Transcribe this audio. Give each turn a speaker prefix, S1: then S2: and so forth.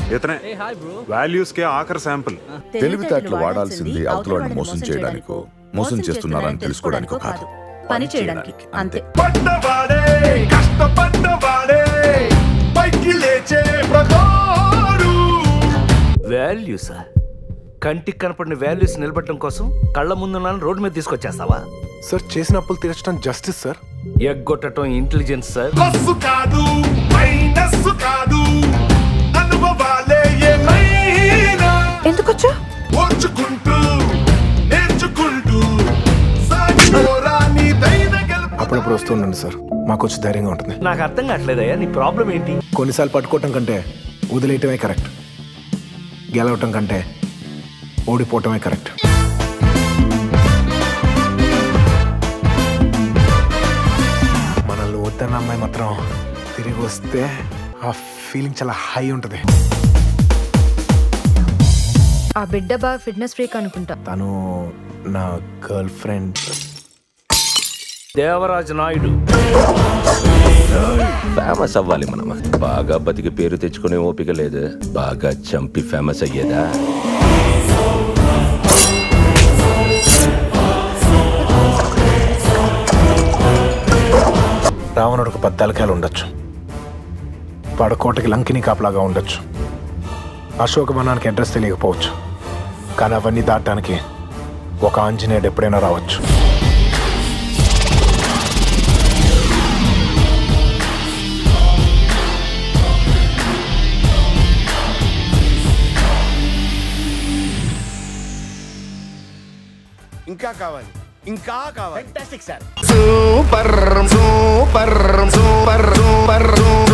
S1: ఇతనే వాల్యూస్ కే ఆఖరి శాంపుల్
S2: తెలివితేటలు వాడాల్సింది అవతల వాడిని మోసం చేయడానికో మోసం చేస్తున్నారని తెలుసుకోవడానికో కాదు
S3: పని చేయడానికి అంతే
S4: పడ్డవాడే కష్టపడ్డవాడే పైకి లేచే ప్రతోడు
S5: వాల్యూసా కంటికి కనపడిన వాల్యూస్ నిలబెట్టడం కోసం కళ్ళ ముందున్న రోడ్డు మీద తీసుకొచ్చేస్తావా
S6: సార్ చేసిన అప్పులు తీర్చడం జస్టిస్ సార్
S5: ఎగ్గొట్టడం ఇంటెలిజెన్స్ సార్
S4: ప్లస్ కాదు మైనస్ కాదు అనుభవాలే ఏమైనా
S3: ఎందుకొచ్చా
S4: ఓర్చుకుంటూ నేర్చుకుంటూ సాగిపోరా నీ దైన గెలుపు
S6: అప్పుడప్పుడు వస్తూ ఉండండి సార్ మాకు వచ్చి ధైర్యంగా ఉంటుంది
S5: నాకు అర్థం కావట్లేదయ్యా నీ ప్రాబ్లం ఏంటి
S6: కొన్నిసార్లు పట్టుకోవటం కంటే వదిలేయటమే కరెక్ట్ గెలవటం కంటే ఓడిపోవటమే కరెక్ట్ మనల్ని వద్దన్న అమ్మాయి మాత్రం తిరిగి వస్తే ఆ ఫీలింగ్ చాలా హై ఉంటుంది
S3: ఆ బిడ్డ బాగా ఫిట్నెస్ ఫ్రీక్ అనుకుంటా
S6: తను నా girlfriend
S5: Devaraju Naidu
S7: famous అవ్వాలి మనం బాగా బతికి పేరు తెచ్చుకునే ఓపిక లేదు బాగా చంపి ఫేమస్ అయ్యేదా
S6: రావణుడికి పద్దాలకాయలు ఉండొచ్చు పడకోటకి లంకిని కాపలాగా ఉండొచ్చు అశోకవనానికి అడ్రస్ తెలియకపోవచ్చు కానీ అవన్నీ దాటడానికి ఒక ఆంజనేయుడు ఎప్పుడైనా రావచ్చు
S8: ఇంకా కావాలి ఇంకా కావాలి
S4: సూపర్ సూపర్ సూపర్ సూపర్